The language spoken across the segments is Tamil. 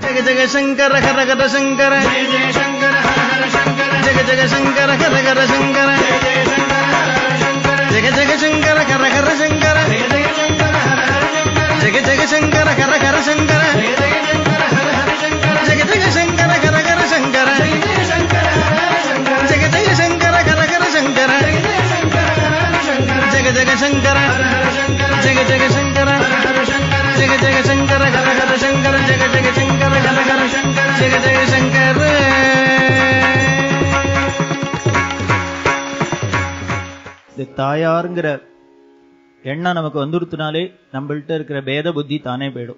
ஜெக ஜெக சங்கர ஹர ஹர சங்கர ஜெய ஜெய சங்கர ஹர ஹர சங்கர ஜெக ஜெக சங்கர ஹர ஹர சங்கர ஜெய ஜெய சங்கர ஹர ஹர சங்கர ஜெக ஜெக சங்கர ஹர ஹர சங்கர ஜெய ஜெய சங்கர ஹர ஹர சங்கர ஜெக ஜெக சங்கர ஹர ஹர சங்கர ஜெய ஜெய சங்கர ஹர ஹர சங்கர ஜெக ஜெக சங்கர ஜெக ஜெக சங்கர ஹர ஹர சங்கர ஜெக ஜெக சங்கர ஹர ஹர சங்கர ஜெக ஜெக சங்கர இந்த தாயாருங்கிற எண்ணம் நமக்கு வந்துருத்துனாலே நம்மள்ட்ட இருக்கிற பேத புத்தி தானே போயிடும்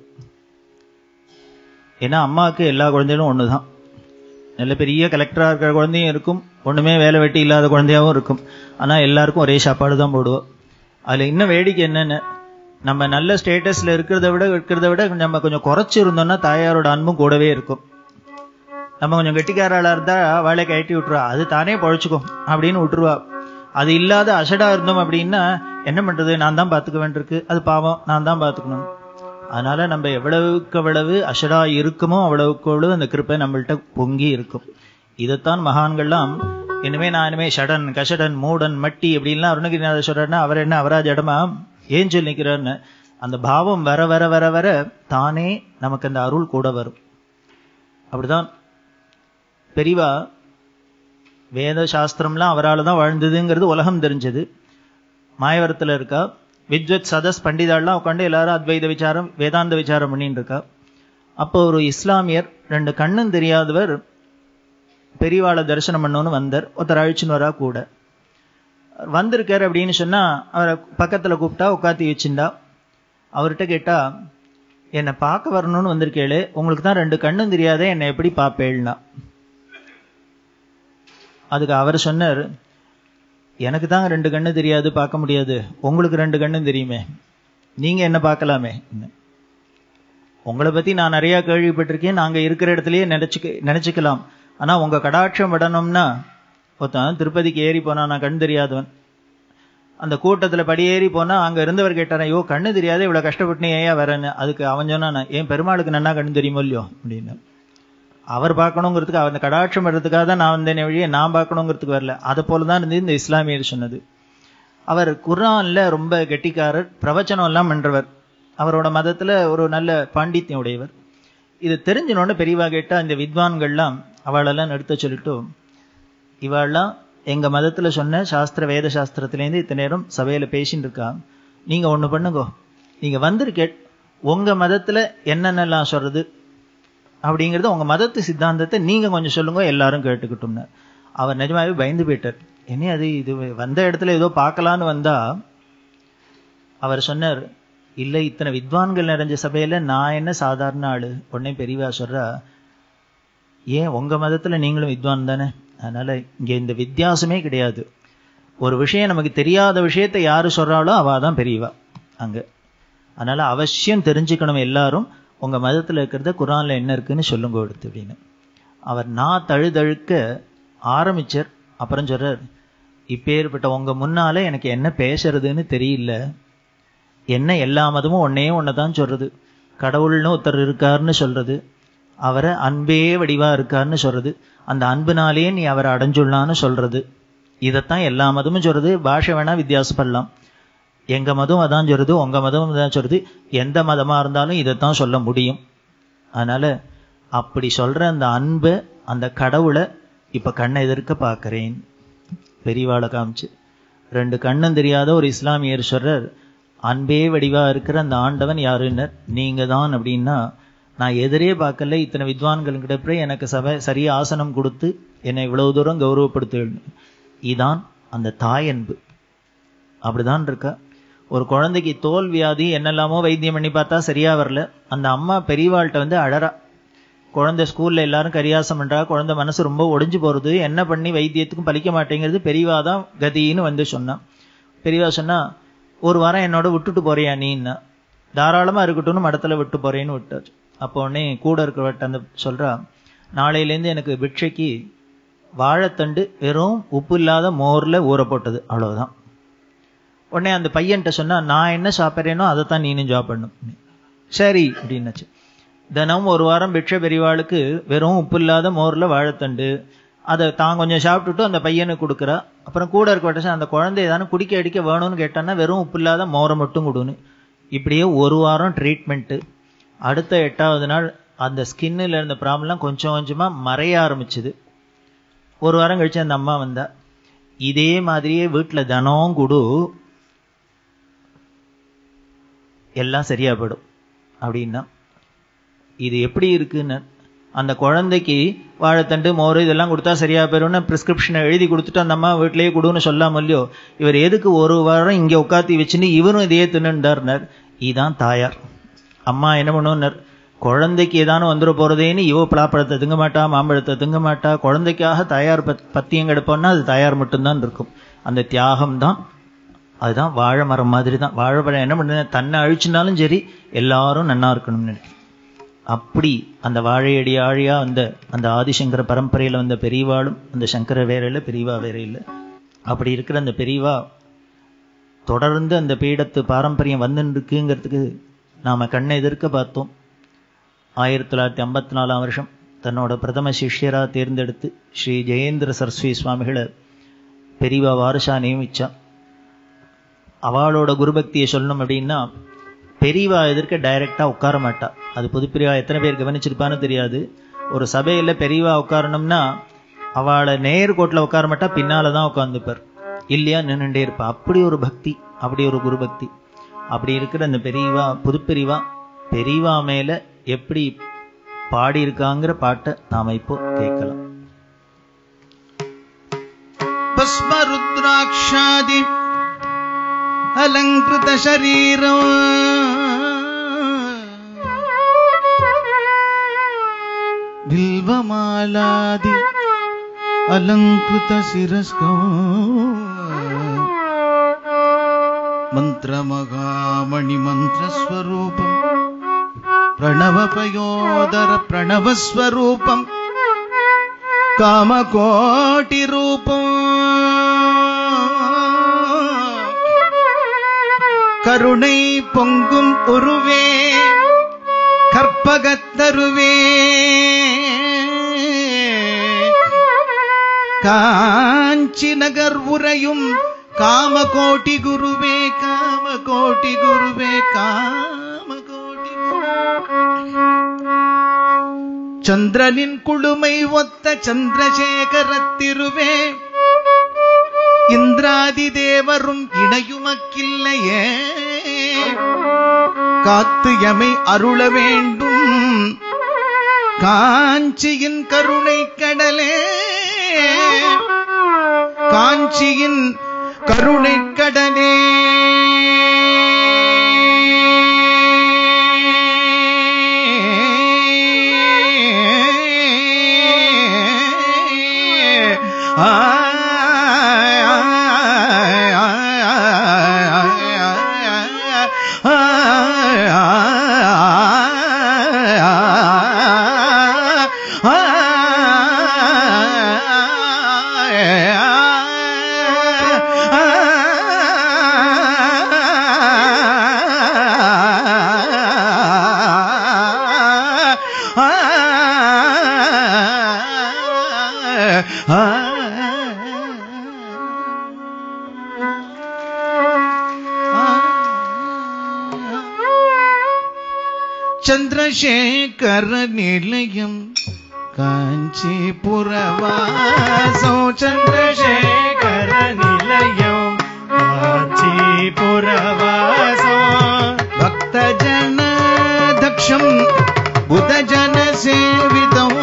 ஏன்னா அம்மாவுக்கு எல்லா குழந்தைகளும் ஒண்ணுதான் நல்ல பெரிய கலெக்டரா இருக்கிற குழந்தையும் இருக்கும் ஒண்ணுமே வேலை வெட்டி இல்லாத குழந்தையாவும் இருக்கும் ஆனா எல்லாருக்கும் ஒரே சாப்பாடு தான் போடுவோம் அதுல இன்னும் வேடிக்கை என்னன்னு நம்ம நல்ல ஸ்டேட்டஸ்ல இருக்கிறத விட இருக்கிறத விட நம்ம கொஞ்சம் குறைச்சு இருந்தோம்னா தாயாரோட அன்பும் கூடவே இருக்கும் நம்ம கொஞ்சம் கெட்டிக்காராளா இருந்தா அவளை கட்டி விட்டுருவா அது தானே பழச்சுக்கும் அப்படின்னு விட்டுருவா அது இல்லாத அசடா இருந்தோம் அப்படின்னா என்ன பண்றது நான் தான் பாத்துக்க வேண்டியிருக்கு அது பாவம் நான் தான் பாத்துக்கணும் அதனால நம்ம எவ்வளவுக்கு எவ்வளவு அசடா இருக்குமோ அவ்வளவுக்கு அவ்வளவு அந்த கிருப்பை நம்மள்ட்ட பொங்கி இருக்கும் இதைத்தான் மகான்கள்லாம் இனிமே நான் இனிமே ஷடன் கஷடன் மூடன் மட்டி அப்படின்லாம் அருணகிரிநாதர் சொல்றாருன்னா அவர் என்ன அவரா ஜடமா ஏன் சொல்லி நிக்கிறாருன்னு அந்த பாவம் வர வர வர வர தானே நமக்கு அந்த அருள் கூட வரும் அப்படிதான் பெரியவா வேத சாஸ்திரம்லாம் அவரால் தான் வாழ்ந்ததுங்கிறது உலகம் தெரிஞ்சது மாயவரத்துல இருக்கா வித்வத் சதஸ் பண்டிதாள்லாம் உட்காந்து எல்லாரும் அத்வைத விசாரம் வேதாந்த விசாரம் பண்ணிட்டு இருக்கா அப்போ ஒரு இஸ்லாமியர் ரெண்டு கண்ணும் தெரியாதவர் பெரியவாளை தரிசனம் பண்ணணும்னு வந்தார் ஒருத்தர் அழிச்சுன்னு வரா கூட வந்திருக்காரு அப்படின்னு சொன்னா அவரை பக்கத்துல கூப்பிட்டா உட்காத்தி வச்சுண்டா அவர்கிட்ட கேட்டா என்னை பார்க்க வரணும்னு வந்திருக்கேளே உங்களுக்கு தான் ரெண்டு கண்ணும் தெரியாதே என்னை எப்படி பார்ப்பேள்னா அதுக்கு அவர் சொன்னார் எனக்கு தான் ரெண்டு கண்ணு தெரியாது பார்க்க முடியாது உங்களுக்கு ரெண்டு கண்ணும் தெரியுமே நீங்க என்ன பார்க்கலாமே உங்களை பத்தி நான் நிறைய கேள்விப்பட்டிருக்கேன் நாங்க இருக்கிற இடத்துலயே நினைச்சுக்க நினைச்சுக்கலாம் ஆனா உங்க கடாட்சம் விடணும்னா ஒருத்தன் திருப்பதிக்கு ஏறி போனா நான் கண் தெரியாதவன் அந்த கூட்டத்துல படியேறி போனா அங்க இருந்தவர் கேட்டாரன் ஐயோ கண்ணு தெரியாது இவ்வளவு கஷ்டப்பட்டு ஏன் வரேன்னு அதுக்கு அவன் சொன்னா ஏன் பெருமாளுக்கு நன்னா கண்ணு தெரியுமோ இல்லையோ அப்படின்னு அவர் பார்க்கணுங்கிறதுக்கு அந்த கடாட்சம் வர்றதுக்காக தான் நான் வந்தேனே வழியே நான் பார்க்கணுங்கிறதுக்கு வரல அதை போலதான் இருந்து இந்த இஸ்லாமியர் சொன்னது அவர் குர்ஆன்ல ரொம்ப கெட்டிக்காரர் பிரவச்சனம் எல்லாம் பண்றவர் அவரோட மதத்துல ஒரு நல்ல பாண்டித்யம் உடையவர் இது தெரிஞ்சினோன்னு பெரியவா கேட்டா இந்த வித்வான்கள்லாம் அவளெல்லாம் நிறுத்த சொல்லிட்டு இவாள்லாம் எங்க மதத்துல சொன்ன சாஸ்திர வேத சாஸ்திரத்திலேருந்து இத்தனை நேரம் சபையில பேசிட்டு இருக்கா நீங்க ஒண்ணு பண்ணுங்க நீங்க வந்திருக்கே உங்க மதத்துல என்னென்னலாம் சொல்றது அப்படிங்கறது உங்க மதத்து சித்தாந்தத்தை நீங்க கொஞ்சம் சொல்லுங்க எல்லாரும் கேட்டுக்கிட்டோம்னு அவர் நிஜமாவே பயந்து போயிட்டார் என்ன அது இது வந்த இடத்துல ஏதோ பார்க்கலான்னு வந்தா அவர் சொன்னார் இல்ல இத்தனை வித்வான்கள் நிறைஞ்ச சபையில நான் என்ன சாதாரண ஆளு உடனே பெரியவா சொல்றா ஏன் உங்க மதத்துல நீங்களும் வித்வான் தானே அதனால இங்க இந்த வித்தியாசமே கிடையாது ஒரு விஷயம் நமக்கு தெரியாத விஷயத்தை யாரு சொல்றாளோ அவ தான் பெரியவா அங்க அதனால அவசியம் தெரிஞ்சுக்கணும் எல்லாரும் உங்க மதத்துல இருக்கிறத குரான்ல என்ன இருக்குன்னு சொல்லுங்க எடுத்து அப்படின்னு அவர் நான் தழுதழுக்க ஆரம்பிச்சர் அப்புறம் சொல்றார் இப்பேற்பட்ட உங்க முன்னால எனக்கு என்ன பேசுறதுன்னு தெரியல என்ன எல்லா மதமும் ஒன்னே ஒன்னதான் சொல்றது கடவுள்னு ஒருத்தர் இருக்காருன்னு சொல்றது அவரை அன்பே வடிவா இருக்காருன்னு சொல்றது அந்த அன்புனாலேயே நீ அவரை அடைஞ்சுள்ளான்னு சொல்றது இதைத்தான் எல்லா மதமும் சொல்றது பாஷை வேணா வித்தியாசப்படலாம் எங்க மதம் அதான் சொல்றது உங்க மதம் அதான் சொல்றது எந்த மதமா இருந்தாலும் இதைத்தான் சொல்ல முடியும் அதனால அப்படி சொல்ற அந்த அன்பை அந்த கடவுளை இப்ப கண்ணை எதிர்க்க பார்க்கிறேன் பெரியவாளை காமிச்சு ரெண்டு கண்ணும் தெரியாத ஒரு இஸ்லாமியர் சொல்றார் அன்பே வடிவா இருக்கிற அந்த ஆண்டவன் யாருன்னர் நீங்க தான் அப்படின்னா நான் எதிரே பார்க்கல இத்தனை வித்வான்கள் கிட்ட போய் எனக்கு சபை சரியா ஆசனம் கொடுத்து என்னை இவ்வளவு தூரம் கௌரவப்படுத்து இதான் அந்த தாய் அன்பு அப்படிதான் இருக்கா ஒரு குழந்தைக்கு தோல் வியாதி என்னெல்லாமோ வைத்தியம் பண்ணி பார்த்தா சரியா வரல அந்த அம்மா பெரியவாள்கிட்ட வந்து அழறா குழந்தை ஸ்கூல்ல எல்லாரும் கரியாசம் பண்றா குழந்தை மனசு ரொம்ப ஒடிஞ்சு போறது என்ன பண்ணி வைத்தியத்துக்கும் பலிக்க மாட்டேங்கிறது பெரியவா தான் கதின்னு வந்து சொன்னான் பெரியவா சொன்னா ஒரு வாரம் என்னோட விட்டுட்டு போறியா நீன்னா தாராளமா இருக்கட்டும்னு மடத்துல விட்டு போறேன்னு விட்டார் அப்போ உடனே கூட இருக்கிறவட்ட அந்த சொல்றா நாளையிலேருந்து எனக்கு பிக்ஷைக்கு வாழைத்தண்டு வெறும் உப்பு இல்லாத மோர்ல ஊற போட்டது அவ்வளவுதான் உடனே அந்த பையன்கிட்ட சொன்னா நான் என்ன சாப்பிட்றேனோ அதை தான் நீனும் ஜாப் பண்ணும் சரி அப்படின்னுச்சு தினமும் ஒரு வாரம் பிட்சை பெரியவாளுக்கு வெறும் உப்பு இல்லாத மோர்ல வாழைத்தண்டு அதை தான் கொஞ்சம் சாப்பிட்டுட்டு அந்த பையனுக்கு கொடுக்குறா அப்புறம் கூட இருக்க வட்டசம் அந்த குழந்தை ஏதானு குடிக்க அடிக்க வேணும்னு கேட்டான்னா வெறும் உப்பு இல்லாத மோரை மட்டும் கொடுன்னு இப்படியே ஒரு வாரம் ட்ரீட்மெண்ட்டு அடுத்த எட்டாவது நாள் அந்த ஸ்கின்னில் இருந்த ப்ராப்ளம்லாம் கொஞ்சம் கொஞ்சமா மறைய ஆரம்பிச்சுது ஒரு வாரம் கழிச்சு அந்த அம்மா வந்தா இதே மாதிரியே வீட்டுல தனம் குடு எல்லாம் சரியா போயிடும் அப்படின்னா இது எப்படி இருக்குன்னு அந்த குழந்தைக்கு வாழைத்தண்டு மோர் இதெல்லாம் கொடுத்தா சரியா போயிடும்னு பிரிஸ்கிரிப்ஷனை எழுதி கொடுத்துட்டு அந்த அம்மா வீட்டிலேயே கொடுன்னு சொல்லாம இல்லையோ இவர் எதுக்கு ஒரு வாரம் இங்க உட்காத்தி வச்சுன்னு இவரும் இதையே தின்னுண்டார்னர் இதான் தாயார் அம்மா என்ன பண்ணுவார் குழந்தைக்கு ஏதானும் வந்துட போறதேன்னு இவ பலாப்பழத்தை திங்க மாட்டா மாம்பழத்தை திங்க மாட்டா குழந்தைக்காக தயார் பத் பத்தியம் கிடப்போம்னா அது தயார் மட்டும்தான் இருக்கும் அந்த தியாகம் தான் அதுதான் வாழை மரம் மாதிரி தான் வாழைப்பழம் என்ன பண்ணுது தன்னை அழிச்சுனாலும் சரி எல்லாரும் நன்னா இருக்கணும்னு நினைக்கும் அப்படி அந்த வாழையடி ஆழியா அந்த அந்த ஆதிசங்கர பரம்பரையில வந்த பெரியவாளும் அந்த சங்கர வேற இல்லை பெரியவா வேற இல்லை அப்படி இருக்கிற அந்த பெரியவா தொடர்ந்து அந்த பீடத்து பாரம்பரியம் வந்துன்னு இருக்குங்கிறதுக்கு நாம கண்ணை எதிர்க்க பார்த்தோம் ஆயிரத்தி தொள்ளாயிரத்தி ஐம்பத்தி நாலாம் வருஷம் தன்னோட பிரதம சிஷ்யரா தேர்ந்தெடுத்து ஸ்ரீ ஜெயேந்திர சரஸ்வதி சுவாமிகளை பெரியவா வாரிசா நியமிச்சா அவளோட குருபக்தியை சொல்லணும் அப்படின்னா பெரியவா எதிர்க்க டைரக்டா உட்கார மாட்டா அது புதுப்பிரிவா எத்தனை பேர் கவனிச்சிருப்பான்னு தெரியாது ஒரு சபையில பெரியவா உட்காரணும்னா அவளை நேர்கோட்டில் உட்கார மாட்டா பின்னால தான் உட்காந்துப்பார் இல்லையா நின்றுட்டே இருப்பா அப்படி ஒரு பக்தி அப்படி ஒரு குரு பக்தி அப்படி இருக்கிற அந்த பெரியவா புதுப்பெரியவா பெரியவா மேல எப்படி பாடி இருக்காங்கிற பாட்டை நாம இப்போ கேட்கலாம் भस्मरुद्राक्षादि अलङ्कृत शरीरम् बिल्वमालादि अलङ्कृत शिरस्को मन्त्रमगामणिमन्त्रस्वरूपम् प्रणवपयोदर प्रणवस्वरूपम् காமகோட்டிரூபம் கருணை பொங்கும் உருவே கற்பகத்தருவே காஞ்சி நகர் உரையும் காமகோட்டி குருவே காமகோட்டி குருவே காமகோட்டி சந்திரனின் குழுமை ஒத்த சந்திரசேகரத்திருவே இந்திராதி தேவரும் இணையுமக்கில்லையே காத்து எமை அருள வேண்டும் காஞ்சியின் கருணை கடலே காஞ்சியின் கருணை கடலே சந்திரசேகர நிலையம் காஞ்சிபுரவாசோ சந்திரசேகர நிலையம் காஞ்சிபுரவாசோ பக்தஜன தக்ஷம் புதஜன சேவிதம்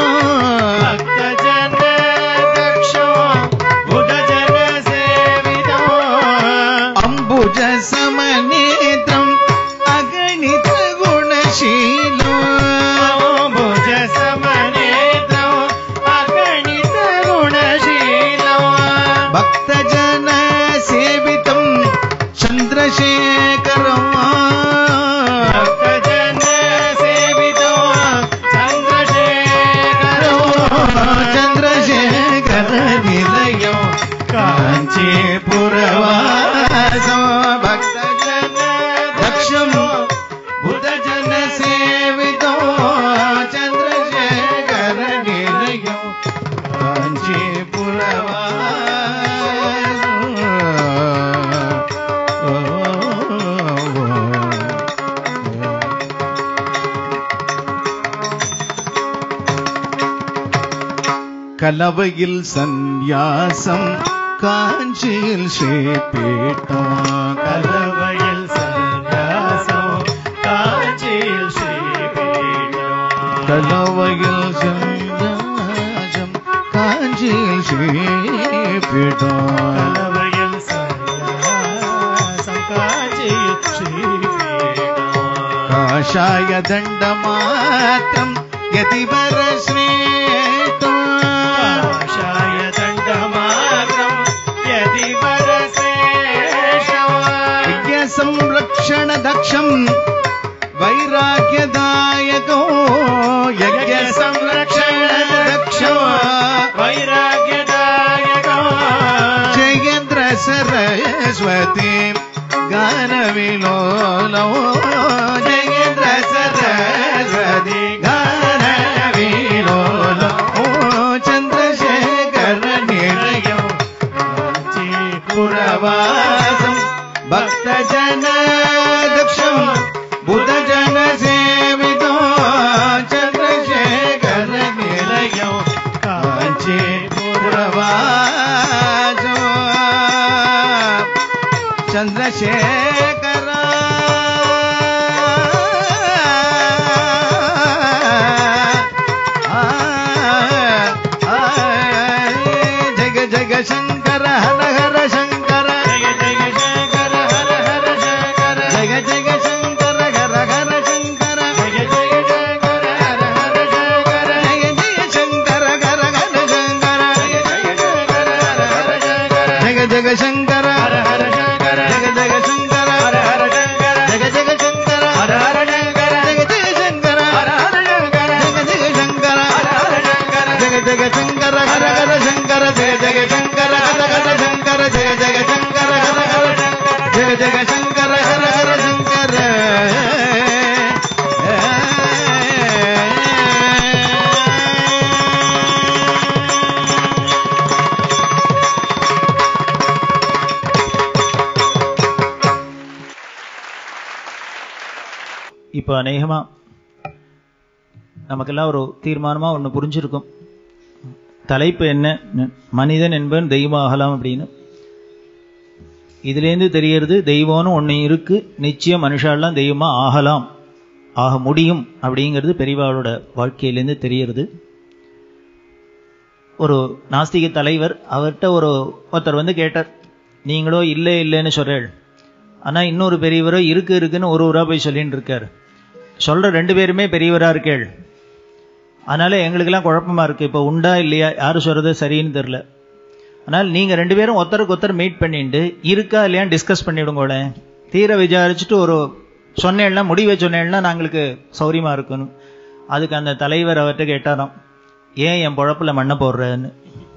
பக்தஜன தக்ஷம் புதஜன சேவிதம் அம்புஜ சமநேத்ரம் அகணித குணசீலம் அம்புஜ சமநேத்ரம் அகணித குணசீலம் பக்தஜன சேவிதம் சந்திரசேகரம் பக்தஜன சேவிதம் சந்திரசேகரம் கலவையில் சந்நியாசம் காஞ்சியில் ஸ்ரீபீட்டம் கலவையில் சந்நியாசம் காஞ்சியில் ஸ்ரீபீடம் கலவையில் சந்நியாசம் காஞ்சியில் ஸ்ரீபீட்டம் கலவையில் சந்நியாசம் காஞ்சியில் ஸ்ரீபீடம் காஷாய தண்டமாத்திரம் யதிவர ஸ்ரேஷ்டம் காஷாய தண்டமாத்திரம் யதிவரசேஷம் यज्ञ संरक्षण दक्षम वैराग्यदायको यज्ञ संरक्षण दक्षो வைராகியதாயகோ जयेन्द्र सरस्वती गान विलोलो जयेन्द्र सरस्वती गान विलोलो चंद्रशेखर निलयो पुरवासं भक्तजन दक्षं बुधजन सेवितो चन्द्रशेखर निलयो काञ्चीपुरवासो चन्द्रशेखर जग जग शङ्कर हर हर शङ्कर ஜெய ஜெய சங்கர ஹர ஹர சங்கர जग जग शङ्कर हर हर शङ्कर ஜெய ஜெய சங்கர ஹர ஹர சங்கர जय जय शङ्कर हर हर शङ्कर ஜெய ஜெய சங்கர ஹர ஹர சங்கர जग जग शङ्कर ஹர ஹர சங்கர जग जग शङ्कर ஹர ஹர சங்கர जग जग शङ्कर ஹர ஹர சங்கர जग जग शङ्कर ஹர ஹர சங்கர जग जग शङ्कर हर हर शङ्कर जग जग शङ्कर हर हर शङ्कर जग जग शङ्कर हर हर जग जग शङ्कर हर हर शङ्कर இப்போ அநேகமா நமக்கெல்லாம் ஒரு தீர்மானமா ஒண்ணு புரிஞ்சிருக்கும் தலைப்பு என்ன மனிதன் என்பவன் தெய்வம் ஆகலாம் அப்படின்னு இதுலேருந்து தெரியறது தெய்வம்னு ஒண்ணு இருக்கு நிச்சயம் மனுஷாலாம் தெய்வமா ஆகலாம் ஆக முடியும் அப்படிங்கிறது பெரியவாளோட வாழ்க்கையிலேருந்து தெரியறது ஒரு நாஸ்திக தலைவர் அவர்கிட்ட ஒரு ஒருத்தர் வந்து கேட்டார் நீங்களோ இல்லை இல்லைன்னு சொல்றேள் ஆனா இன்னொரு பெரியவரோ இருக்கு இருக்குன்னு ஒரு ஊரா போய் சொல்லிட்டு இருக்காரு சொல்ற ரெண்டு பேருமே பெரியவரா இருக்கேள் அதனால எங்களுக்கெல்லாம் குழப்பமா இருக்கு இப்போ உண்டா இல்லையா யாரு சொல்றது சரின்னு தெரியல ஆனால் நீங்க ரெண்டு பேரும் ஒருத்தருக்கு ஒருத்தர் மீட் பண்ணிட்டு இருக்கா இல்லையான்னு டிஸ்கஸ் பண்ணிவிடுங்களேன் தீர விசாரிச்சுட்டு ஒரு சொன்னேன்னா முடிவை சொன்னேன்னா நாங்களுக்கு சௌரியமா இருக்கணும் அதுக்கு அந்த தலைவர் அவர்கிட்ட கேட்டாராம் ஏன் என் பொழப்புல மண்ணை போடுறேன்னு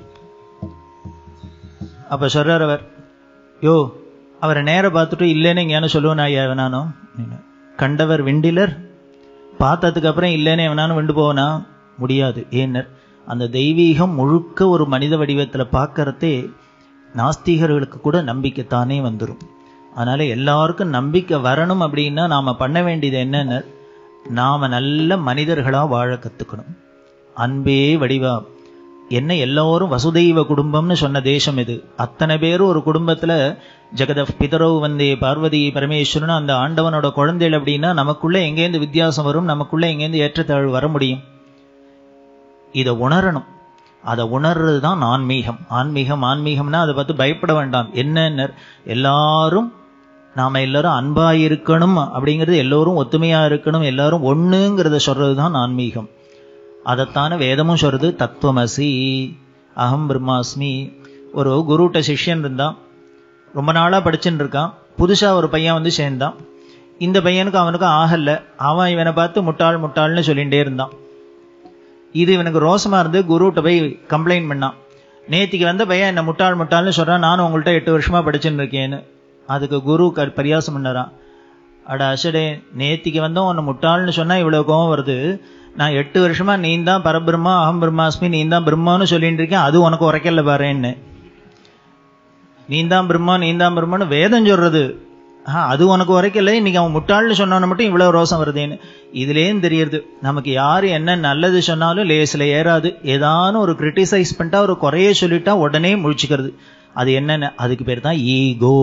அப்ப சொல்றார் அவர் யோ அவரை நேர பார்த்துட்டு இல்லைன்னு எங்கேயானு சொல்லுவேன் ஐயா எவனானோ கண்டவர் விண்டிலர் பார்த்ததுக்கு அப்புறம் இல்லைன்னு எவனானு விண்டு போவனா முடியாது ஏன்னர் அந்த தெய்வீகம் முழுக்க ஒரு மனித வடிவத்துல பார்க்கறதே நாஸ்திகர்களுக்கு கூட நம்பிக்கைத்தானே வந்துடும் அதனால எல்லாருக்கும் நம்பிக்கை வரணும் அப்படின்னா நாம பண்ண வேண்டியது என்னன்னு நாம நல்ல மனிதர்களா வாழ கத்துக்கணும் அன்பே வடிவா என்ன எல்லோரும் வசுதெய்வ குடும்பம்னு சொன்ன தேசம் இது அத்தனை பேரும் ஒரு குடும்பத்துல ஜெகத பிதரவு வந்தே பார்வதி பரமேஸ்வரன் அந்த ஆண்டவனோட குழந்தைகள் அப்படின்னா நமக்குள்ள எங்கேருந்து வித்தியாசம் வரும் நமக்குள்ள எங்கேருந்து ஏற்றத்தாழ்வு வர முடியும் இதை உணரணும் அதை உணர்றது தான் ஆன்மீகம் ஆன்மீகம் ஆன்மீகம்னா அதை பார்த்து பயப்பட வேண்டாம் என்னன்னு எல்லாரும் நாம எல்லாரும் அன்பா இருக்கணும் அப்படிங்கிறது எல்லோரும் ஒத்துமையா இருக்கணும் எல்லாரும் ஒண்ணுங்கிறத சொல்றது தான் ஆன்மீகம் அதைத்தான வேதமும் சொல்றது தத்துவமசி அகம் பிரம்மாஸ்மி ஒரு குருட்ட சிஷ்யன் இருந்தான் ரொம்ப நாளா படிச்சுட்டு இருக்கான் புதுசா ஒரு பையன் வந்து சேர்ந்தான் இந்த பையனுக்கு அவனுக்கும் ஆகல அவன் இவனை பார்த்து முட்டாள் முட்டாள்னு சொல்லிகிட்டே இருந்தான் இது இவனுக்கு ரோசமா இருந்து குருட்ட போய் கம்ப்ளைண்ட் பண்ணான் நேத்திக்கு வந்த பையன் என்ன முட்டாள் முட்டாள்னு சொல்றான் நானும் உங்கள்கிட்ட எட்டு வருஷமா படிச்சுட்டு இருக்கேன்னு அதுக்கு குரு க- பரியாசம் பண்ணறான் அட அசடே நேத்திக்கு வந்தோம் உன்னை முட்டாள்னு சொன்னா இவ்வளவு கோவம் வருது நான் எட்டு வருஷமா நீ தான் பரபிரம்மா அகம் பிரம்மாஸ்மி நீ தான் பிரம்மான்னு சொல்லிட்டு இருக்கேன் அது உனக்கு உரைக்கல பாருன்னு நீ தான் பிரம்மா நீ தான் பிரம்மான்னு வேதம் சொல்றது ஆ, அது உனக்கு உரைக்கல இன்னைக்கு அவன் முட்டாள்னு சொன்னவன மட்டும் இவ்வளவு ரோசம் வருதேன்னு இதுலேயும் தெரியறது நமக்கு யாரு என்ன நல்லது சொன்னாலும் லேசில் ஏறாது ஏதானும் ஒரு கிரிட்டிசைஸ் பண்ணிட்டா ஒரு குறைய சொல்லிட்டா உடனே முழிச்சுக்கிறது அது என்னன்னு அதுக்கு பேர் தான் ஈகோ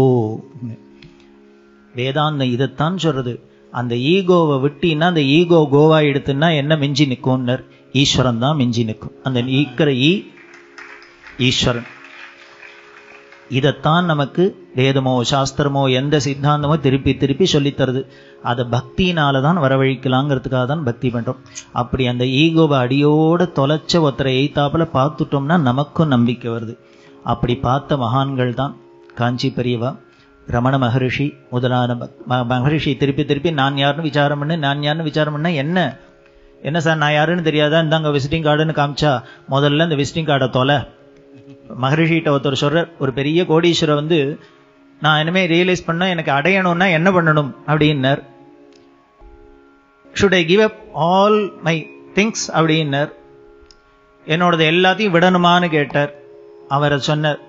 வேதாந்தம் இதைத்தான் சொல்றது அந்த ஈகோவை விட்டின்னா அந்த ஈகோ கோவா எடுத்துன்னா என்ன மிஞ்சி நிற்கும்னர் ஈஸ்வரன் தான் மிஞ்சி நிற்கும் அந்த ஈக்கிற ஈ ஈஸ்வரன் இதைத்தான் நமக்கு வேதமோ சாஸ்திரமோ எந்த சித்தாந்தமோ திருப்பி திருப்பி சொல்லித் தருது அதை பக்தியினால தான் வரவழிக்கலாங்கிறதுக்காக தான் பக்தி பண்றோம் அப்படி அந்த ஈகோவை அடியோட தொலைச்ச ஒருத்தரை எய்த்தாப்புல பார்த்துட்டோம்னா நமக்கும் நம்பிக்கை வருது அப்படி பார்த்த மகான்கள் தான் காஞ்சி பெரியவா ரமண மகரிஷி முதலான ம- ம- மகரிஷி திருப்பி திருப்பி நான் யாருன்னு விசாரம் பண்ணு நான் யாருன்னு விசாரம் பண்ண என்ன என்ன சார் நான் யாருன்னு தெரியாதா இந்தாங்க விசிட்டிங் கார்டுன்னு காமிச்சா முதல்ல இந்த விசிட்டிங் கார்டை தொலை மகரிஷிகிட்ட ஒருத்தர் சொல்றார் ஒரு பெரிய கோடீஸ்வரர் வந்து நான் இனிமே ரியலைஸ் பண்ண எனக்கு அடையணும்னா என்ன பண்ணணும் அப்படின்னார் should I give up all my things அப்படின்னார் என்னோடது எல்லாத்தையும் விடணுமான்னு கேட்டார் அவர் சொன்னார்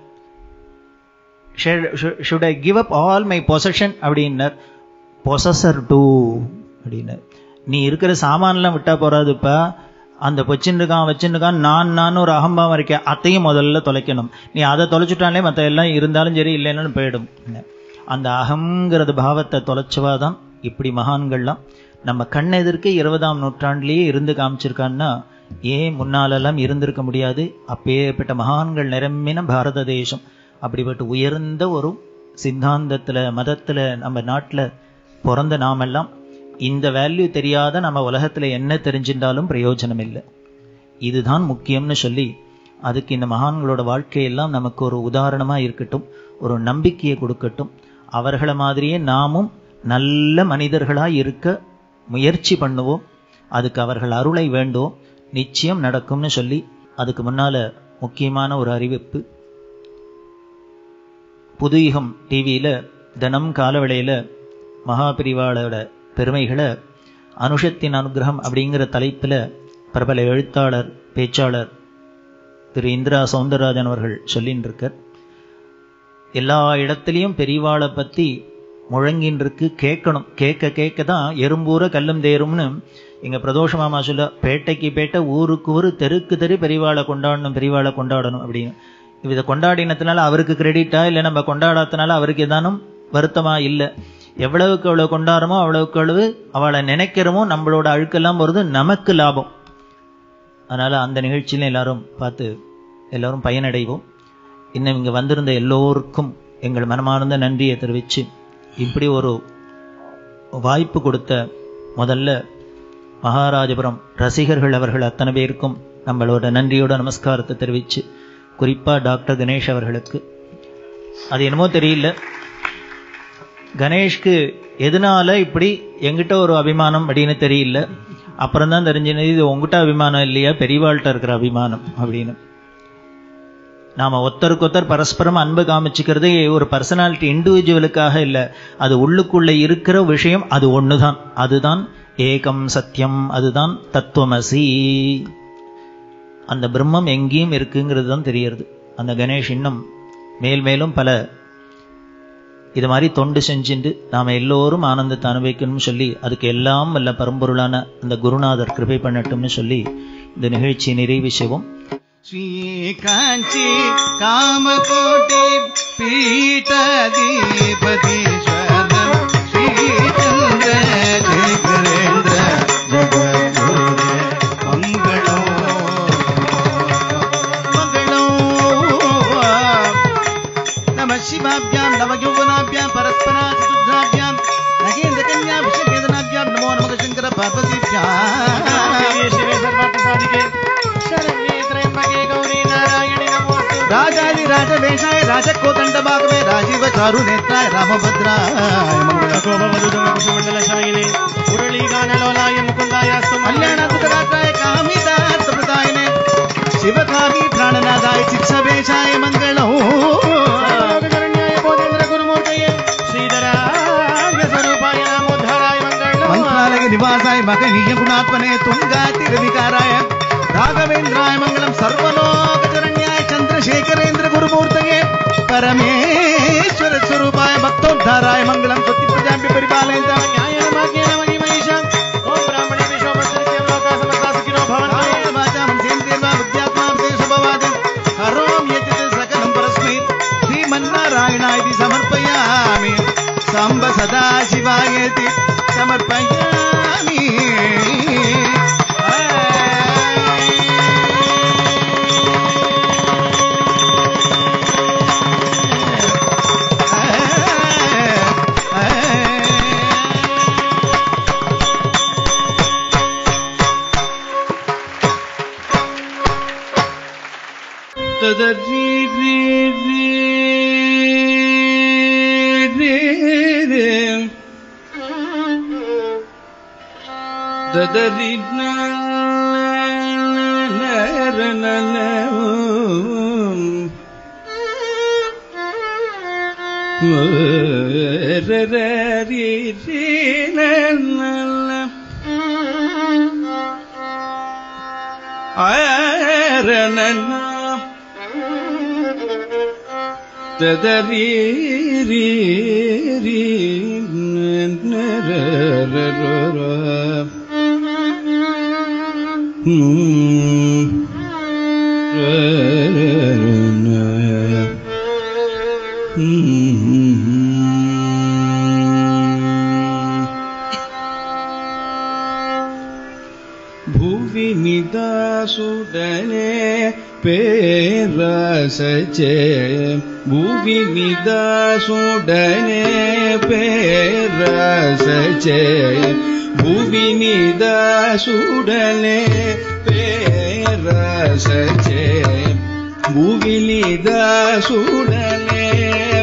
should I give up all my possession அப்படின்னார் பொசஸர் டூ அப்படின்னார் நீ இருக்கிற சாமான்லாம் விட்டா போறாதுப்பா அந்த வச்சுன்னு இருக்கான் வச்சுன்னு இருக்கான் நான் நான் ஒரு அகம்பாவம் இருக்கேன் அதையும் முதல்ல தொலைக்கணும் நீ அதை தொலைச்சுட்டாலே மற்ற எல்லாம் இருந்தாலும் சரி இல்லைன்னு போயிடும் அந்த அகங்கிறது பாவத்தை தொலைச்சவா தான் இப்படி மகான்கள்லாம் நம்ம கண்ணெதிர்க்க இருபதாம் நூற்றாண்டிலேயே இருந்து காமிச்சிருக்கான்னா ஏன் முன்னாலெல்லாம் இருந்திருக்க முடியாது அப்பேற்பட்ட மகான்கள் நிரம்பின பாரத தேசம் அப்படிப்பட்ட உயர்ந்த ஒரு சித்தாந்தத்துல மதத்துல நம்ம நாட்டுல பிறந்த நாமெல்லாம் இந்த வேல்யூ தெரியாத நம்ம உலகத்துல என்ன தெரிஞ்சிருந்தாலும் பிரயோஜனம் இல்லை இதுதான் முக்கியம்னு சொல்லி அதுக்கு இந்த மகான்களோட வாழ்க்கையெல்லாம் நமக்கு ஒரு உதாரணமா இருக்கட்டும் ஒரு நம்பிக்கையை கொடுக்கட்டும் அவர்களை மாதிரியே நாமும் நல்ல மனிதர்களா இருக்க முயற்சி பண்ணுவோம் அதுக்கு அவர்கள் அருளை வேண்டுவோம் நிச்சயம் நடக்கும்னு சொல்லி அதுக்கு முன்னால முக்கியமான ஒரு அறிவிப்பு புதுயுகம் டிவியில தினம் காலவேளையில மகாபிரிவாளோட பெருமைகளை அனுஷத்தின் அனுகிரகம் அப்படிங்கிற தலைப்புல பிரபல எழுத்தாளர் பேச்சாளர் திரு இந்திரா சௌந்தரராஜன் அவர்கள் சொல்லின்னு இருக்கார் எல்லா இடத்துலையும் பெரியவாளை பத்தி முழங்கின்னு இருக்கு கேட்கணும் கேட்க கேட்க தான் எறும்பூர கல்லும் தேரும்னு எங்க பிரதோஷ மாமா சொல்ல பேட்டைக்கு பேட்டை ஊருக்கு ஊரு தெருக்கு தெரு பெரியவாளை கொண்டாடணும் பெரியவாளை கொண்டாடணும் அப்படின்னு இதை கொண்டாடினதுனால அவருக்கு கிரெடிட்டா இல்லை நம்ம கொண்டாடாதனால அவருக்கு ஏதானும் வருத்தமா இல்லை எவ்வளவுக்கு எவ்வளவு கொண்டாடுறோமோ அவ்வளவுக்கு அவ்வளவு அவளை நினைக்கிறோமோ நம்மளோட அழுக்கெல்லாம் வருது நமக்கு லாபம் அதனால அந்த நிகழ்ச்சியில எல்லாரும் பார்த்து எல்லாரும் பயனடைவோம் இன்னும் இங்க வந்திருந்த எல்லோருக்கும் எங்கள் மனமார்ந்த நன்றியை தெரிவிச்சு இப்படி ஒரு வாய்ப்பு கொடுத்த முதல்ல மகாராஜபுரம் ரசிகர்கள் அவர்கள் அத்தனை பேருக்கும் நம்மளோட நன்றியோட நமஸ்காரத்தை தெரிவிச்சு குறிப்பா டாக்டர் கணேஷ் அவர்களுக்கு அது என்னமோ தெரியல கணேஷ்க்கு எதனால இப்படி எங்கிட்ட ஒரு அபிமானம் அப்படின்னு தெரியல அப்புறம் தான் தெரிஞ்சினது இது உங்ககிட்ட அபிமானம் இல்லையா பெரியவாள்கிட்ட இருக்கிற அபிமானம் அப்படின்னு நாம ஒருத்தருக்கு ஒருத்தர் பரஸ்பரம் அன்பு காமிச்சுக்கிறதே ஒரு பர்சனாலிட்டி இண்டிவிஜுவலுக்காக இல்லை அது உள்ளுக்குள்ள இருக்கிற விஷயம் அது ஒண்ணுதான் அதுதான் ஏகம் சத்தியம் அதுதான் தத்துவமசி அந்த பிரம்மம் எங்கேயும் இருக்குங்கிறது தான் தெரியறது அந்த கணேஷ் இன்னும் மேல் மேலும் பல இது மாதிரி தொண்டு செஞ்சுட்டு நாம எல்லோரும் ஆனந்தத்தை அனுபவிக்கணும்னு சொல்லி அதுக்கு எல்லாம் வல்ல பரம்பொருளான அந்த குருநாதர் கிருபை பண்ணட்டும்னு சொல்லி இந்த நிகழ்ச்சியை நிறைவு செய்வோம் श्रीकाञ्ची कामकोटि पीठदीपतीश्वर श्रीचन्द्र जयकरेन्द्र जगद्गुरुदे मङ्गलो मङ्गलो नमः शिवाभ्यां नवयौवनाभ्यां परस्परा चतुर्धाभ्यां नगेन्द्रकन्या विषवेदनाभ्यां नमो नमः शङ्कर पार्वतीभ्याम् राजादि राजवेशाय राजकोदण्ड भागवे राजीव चारु नेत्राय रामभद्राय మండలశాయినే మురళీగానలోలాయ ముకుందాయ कल्याणात्मकदाताय कामितार्थप्रदायिने शिवकामी प्राणनादाय चित्सवेशाय मङ्गलौ లోకశరణ్యాయ భోజేంద్ర గురుమూర్తయే శ్రీధరాయ స్వరూపాయ నమోద్ధారాయ మంగళం मन्त्रालय निवासाय मगनीय गुणात्मने तुङ्गातिरविकाराय राघवेन्द्राय मङ्गलं सर्वलोकचरण्याय चन्द्रशेखरेन्द्र गुरुमूर्तये परमेश्वर स्वरूपाय भक्तोद्धाराय मङ्गलं పరిపాలయంత న్యాయమాకేన మహిమహేషాం ఓం బ్రాహ్మణే విశ్వభద్రస్య లోకా సమస్తా సుఖినో భవంతు వాచాం సేంద్రియర్వా విద్యాత్మా విదేశోపవాదం కరోం యజిత్ సకలం పరస్మై శ్రీమన్నారాయణాయ ఇది సమర్పయామి సాంబ సదా శివాయతి సమర్పయామి ததரி ரீ ரீ ரீ ரீ. ததரி ந ந ர ந ந உம். ர ர ரீ ரீ ந ந ந. ஆரணன ததரி ரீ ரீ நரரரர. ம். ரரரன. ம். ಭುವಿ ನಿದಾಸುಡನೆ ಪೇರಸಚೆ ಭುವಿ ನಿದಾಸುಡನೆ ಪೇರಸಚೆ ಭುವಿ ನಿದಾಸುಡನೆ ಪೇರಸಚೆ ಭುವಿ ನಿದಾಸುಡನೆ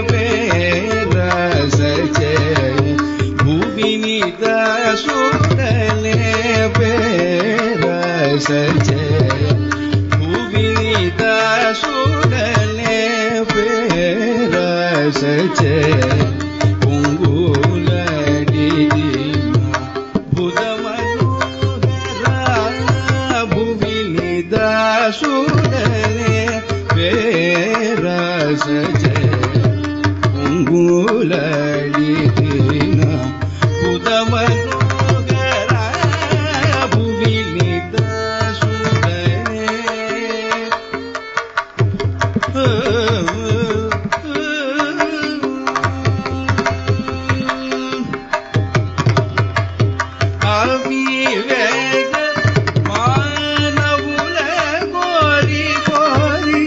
ಪೇರಸಚೆ ಭುವಿನಿದ ಸುಡಲೆ ಬೇರಸಚೆ ಭುವಿನಿದ ಸುಡಲೆ ಬೇರಸಚೆ ಪುಂಗುಲಡಿದಿನ ಬುಧಮನೋಹರ ಭುವಿನಿದ ಸುಡಲೆ ಬೇರಸಚೆ பொங்குலடிதின புதமனோகர புவினித சுடனே அவிவேக மானவுல கோரி கோரி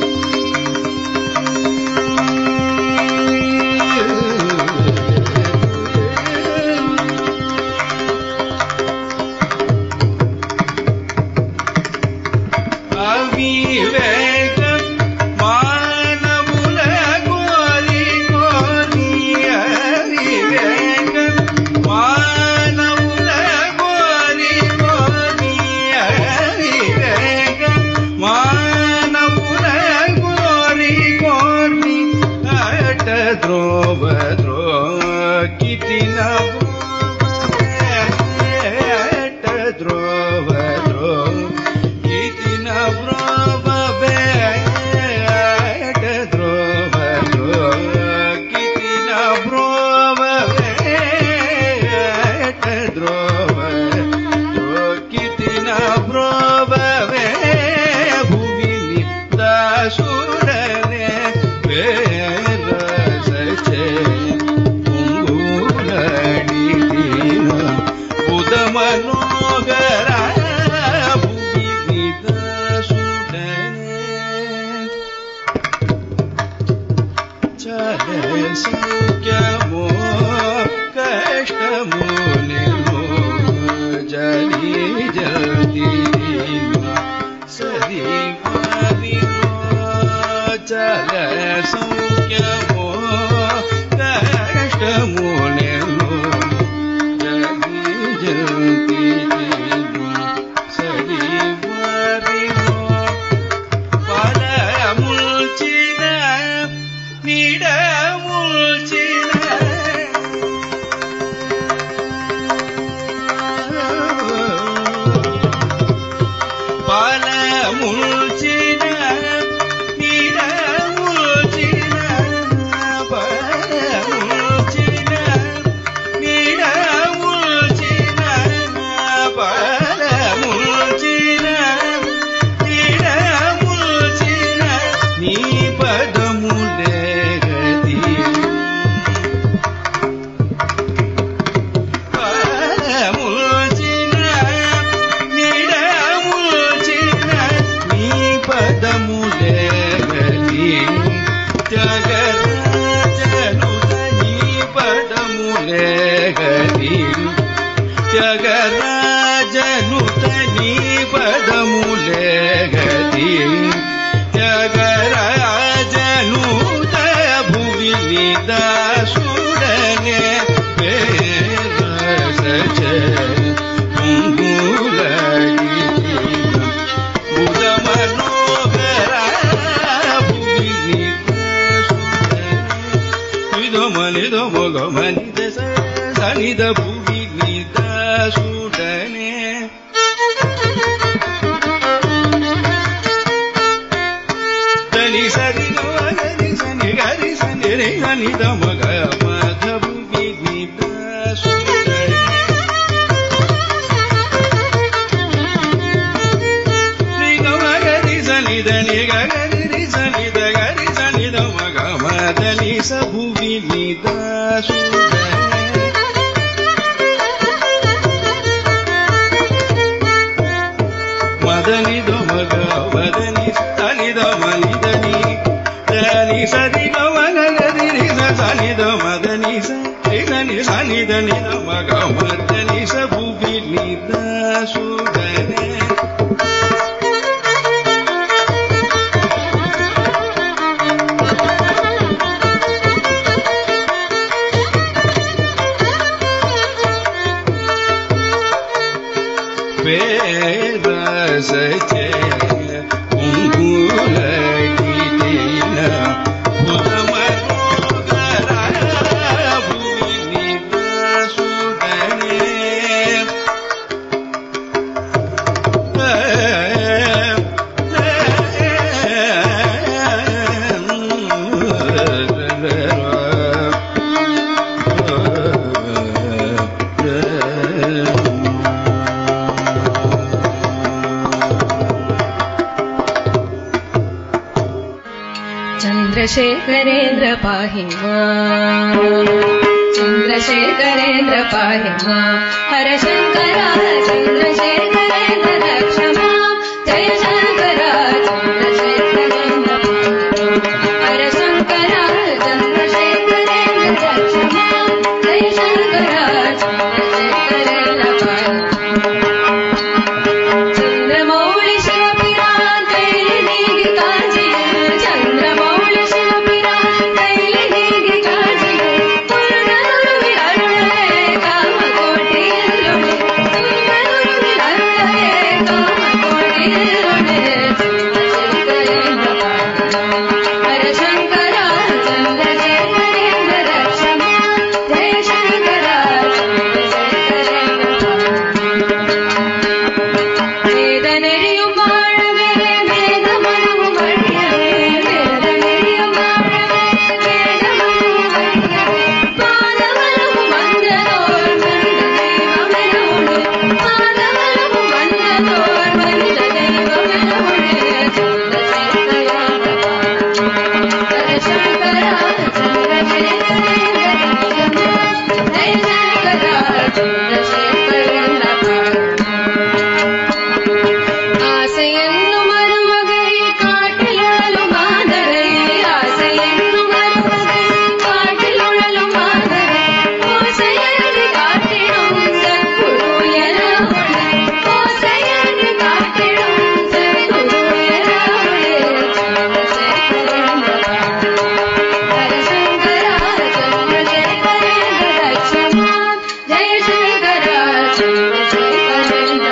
அவிவேகம் மானமுல கோரி கோரி அவிவேகம் மானமுல கோரி கோரி அவிவேகம் மானமுல கோரி கோரி அட்ட த்ரோவ த்ரோ கிட்டின அட்ட த்ரோவ த்ரோ கிட்டின ப்ரோவ அட்ட த்ரோவ த்ரோ கிட்டின ப்ரோவ அட்ட த்ரோவ த்ரோ கிட்டின ப்ரோவ ಭುವಿನಿ ದಾಸುರನೆ ಬೇರಸಚೆ ಪುಂಗುಲಡಿದಿನ ಬುಧ ಮನೋಗರ ಭುವಿನಿ ದಾಸುರನೆ ಚಲ ಸಂಖ್ಯಮೋ ಕಷ್ಟಮೋ ನಿರ್ಮೋ ಜಲಿ ಜಲ್ದಿ ಸರಿ ಚಲ ಸಂಖ್ಯಮೋ ಕಷ್ಟಮೋ ನಿರ್ಮೋ ಜಲಿ ಜಲ್ದಿ ಸರಿ பல முழ்ச்சின நிட முழ்ச்சின பல முழ்ச்சின நிட முழ்ச்சின பல முழ்ச்சின நிட ಗತಿ ಜಗರಾಜನೂತ ಭುವಿ ನಿದ ಸುಡನೆ ಸಚ ಬುಧ ಮನೋಹರ ಭುವಿ ನಿದ ನಿದ ಮನಿದ ಮಗ ಮನಿದ ಸನಿದ ಭುವಿ ನಿದ ಸುಡನೆ ಧನಿ ಸರಿ ಗರಿ ಸನಿ ಗರಿ ಸನಿ ರೇ ಸನಿ ದ ಮಗ ಮಧ ಭುವಿ ನಿದ ಸುಡನೆ ಶ್ರೀ ಗಮ ಗರಿ ಸನಿ ಧನಿ ಗರಿ ರಿ ಸನಿ ದ ಗರಿ ಸನಿ ದ ಮಗ ಮದನಿ ಸ ಭುವಿ ನಿದ ಸುಡನೆ ಮದನಿ ದ ಮಗ ಮದನಿ ಸನಿ ದ ಮನಿ ಧನಿ ಧನಿ ಸರಿ ಗ ಮಗ ಗರಿ ರಿ ಸ ಸನಿ ದ ಮದನಿ ಸ ರಿ ಸನಿ ಸನಿ ಧನಿ ದ ಮಗ ಮದನಿ ಸ ಭುವಿ ನಿದ ಸುಡನೆ பேரசச்சே உங்குல கீதின புதமனோகர பூமி நிதாசுடனே चन्द्रशेखरेन्द्र पाहि माम् चन्द्रशेखरेन्द्र पाहि माम् हर शङ्कर चन्द्रशेखरेन्द्र रक्ष माम् जय शङ्कर चन्द्रशेखरेन्द्र पाहि माम् हर शङ्कर चन्द्रशेखरेन्द्र रक्ष माम् जय शङ्कर चन्द्रशेखरेन्द्र पाहि माम् चन्द्रमौळि शिवपिरान् कैलि नीगि काञ्जियु चन्द्रमौळि शिवपिरान् कैलि नीगि काञ्जियु पुरुगनुरुवि अरुळले कामकोटियल्लुळे पुरुगनुरुवि अरुळले कामकोटियल्लुळे चन्द्रशेखरेन्द्र हर शङ्कर चन्द्रशेखरेन्द्र रक्ष माम् जय शङ्कर चन्द्रशेखरेन्द्र வேதனெறியும் வாழவே வேதமனமும் அழியவே வேதனெறியும் வாழவே வேதமனமும் அழியவே பாதவலமும் வந்ததோர் மனித தெய்வமெனவுடு பாதவலமும் வந்ததோர் மனித தெய்வமெனவுடு சந்திரசேகரா சந்திரசேகரேந்திர ஜெய சங்கரா சந்திரசேகரேந்திர ஆசை என்னும் மருமகை காட்டில் உழலும் மாதரை ஆசை என்னும் மருமகை காட்டில் உழலும் மாதரை ஓசையன்று காட்டிடும் சத்குரு என ஒளி ஓசையன்று காட்டிடும் சத்குரு என ஒளி சந்திரசேகரேந்திர ஹரிசங்கரா சந்திரசேகரேந்திர லட்சுமா ஜெய சங்கரா சந்திரசேகரேந்திர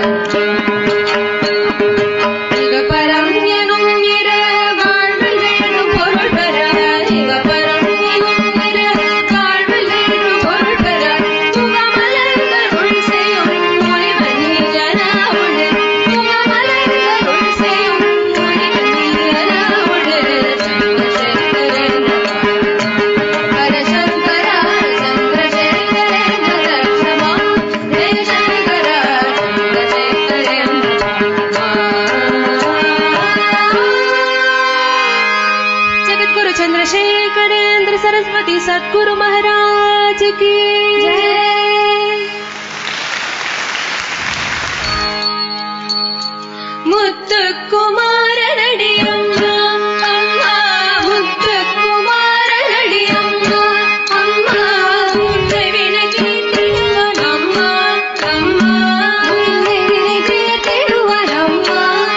இகபரம் எனும் இர வாழ்வில் வேண்டும் பொருள் பெற இகபரம் எனும் இர வாழ்வில் வேண்டும் பொருள் பெற முகமலர்கள் உள் செய்யும் மொழிமணி ஜனாவுடு முகமலர்கள் உள் செய்யும் மொழிமணி ஜனாவுடு சந்திரசேகரேந்திர ஹரசங்கரா சந்திரசேகரேந்திர லட்சமா ஜெய சங்கரா जगतगुरु चंद्रशेखरेंद्र सरस्वती सद्गुरु महाराज की जय முத்துக்குமாரனடி அம்மா அம்மா முத்துக்குமாரனடி அம்மா அம்மா உன்னை விளக்கிடுவான் அம்மா அம்மா உன்னை விளக்கிடுவான் அம்மா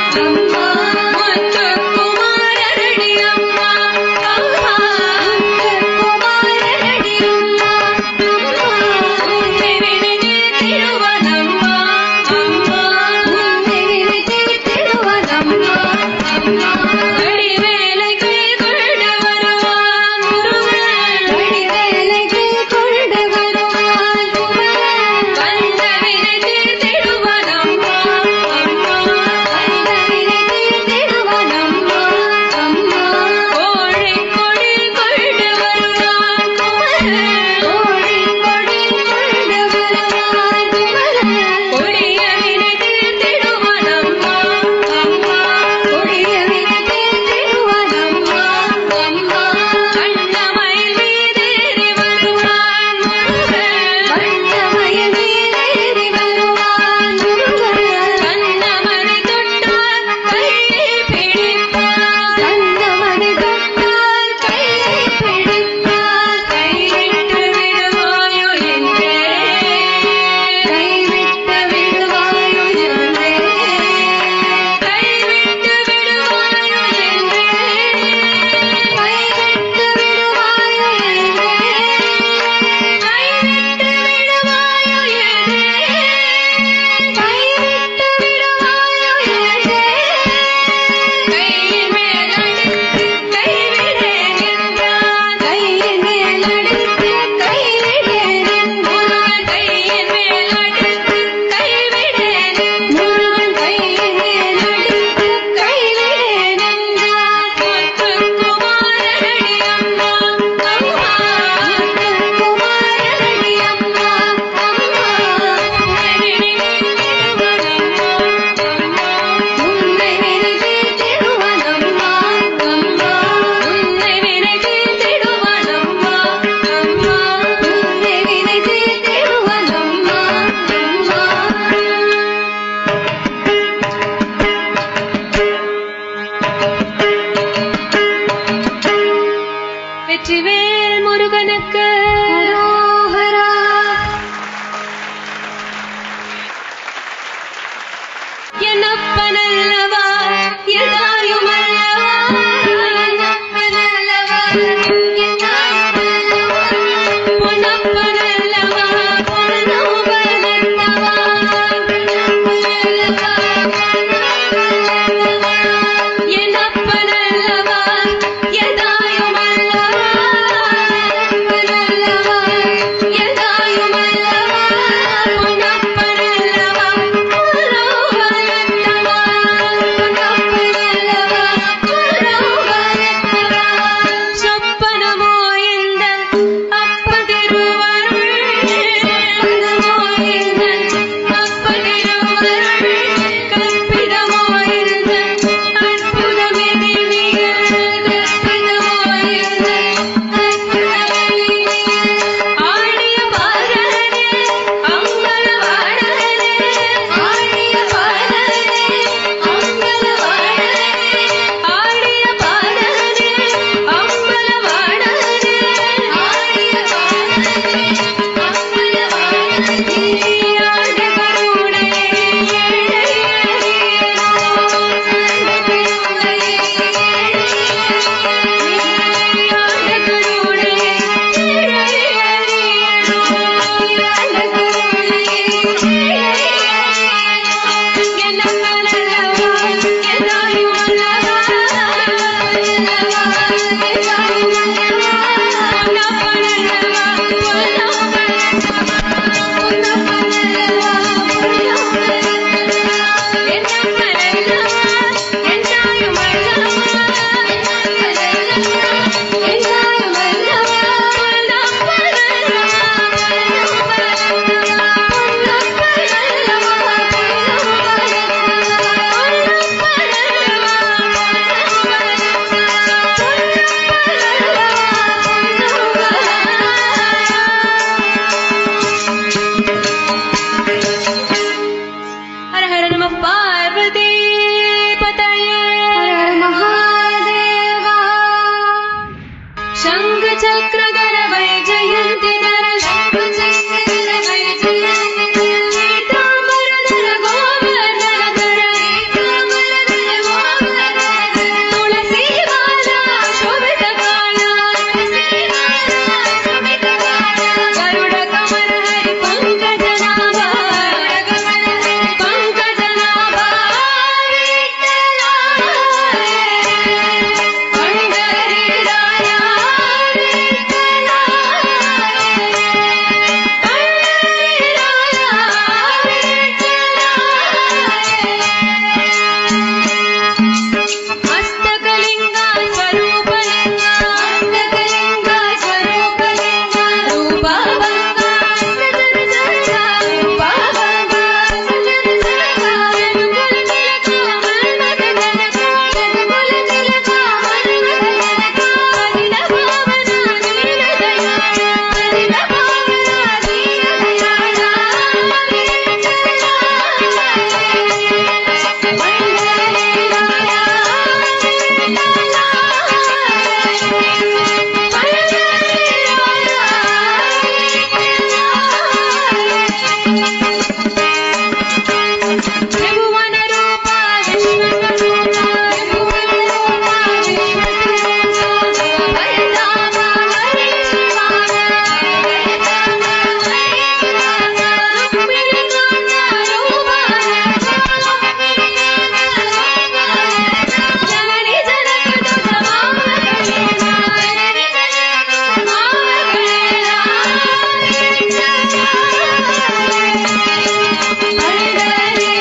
धर वै जयन्ति धर श्रीपचक्रधर वै जयन्ति धर पीताम्बरधर गोवर्धन धर पीताम्बरधर गोवर्धन धर तुलसीमाला शोभितकाला तुलसीमाला शोभितकाला गरुडकमल हरि पङ्कजनाभा गरुडकमल हरि पङ्कजनाभा विठ्ठला पंढरीराया विठ्ठला पंढरीराया विठ्ठला हस्तकलिङ्गा स्वरूपलिङ्गा हस्तकलिङ्गा स्वरूपलिङ्गा रूपाभङ्गा सजनजनका रूपाभङ्गा सजनजनका रघुकुलतिलका मन्मथजनका रघुकुलतिलका मन्मथजनका अनिलभावना दीनदयाळा अनिलभावना दीनदयाळा त्रिभुवन रूपा विश्वस्वरूपा त्रिभुवन रूपा विश्वस्वरूपा भरतामा हरे शिवाना भरतामा हरे शिवाना रुक्मिणीकान्ता रूपाना जननी जनक दुख मामगणेना जननी जनक दुख मामगणेना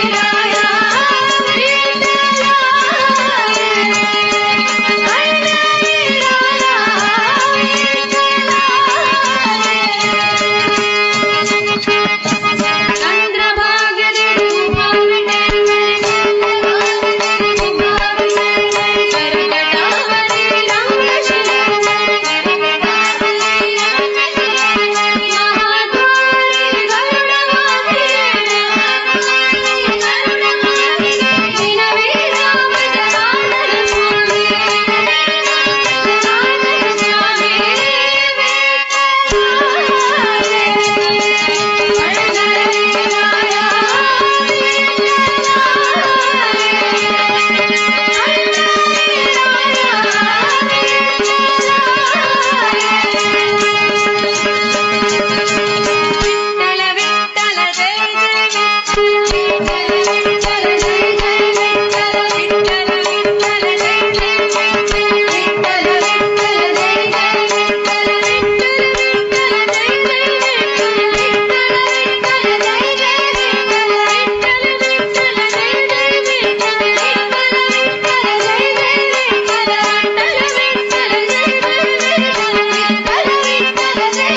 विठ्ठल विठ्ठल जय जय विठ्ठल विठ्ठल जय जय विठ्ठल विठ्ठल विठ्ठल जय जय विठ्ठल विठ्ठल विठ्ठल जय जय विठ्ठल विठ्ठल विठ्ठल जय जय विठ्ठल विठ्ठल विठ्ठल जय जय विठ्ठल विठ्ठल विठ्ठल जय जय विठ्ठल विठ्ठल विठ्ठल जय जय विठ्ठल विठ्ठल विठ्ठल जय जय विठ्ठल विठ्ठल विठ्ठल जय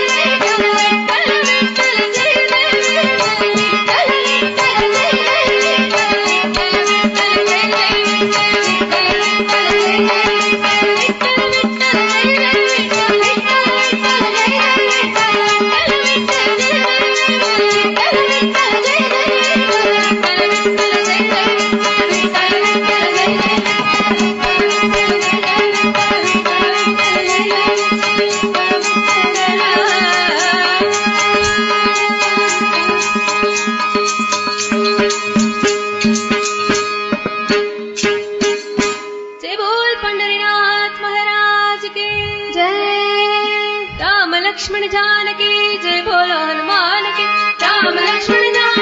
जय बोल पंडरीनाथ महाराज की जय राम लक्ष्मण जानकी जय बोलो हनुमान की राम लक्ष्मण जानकी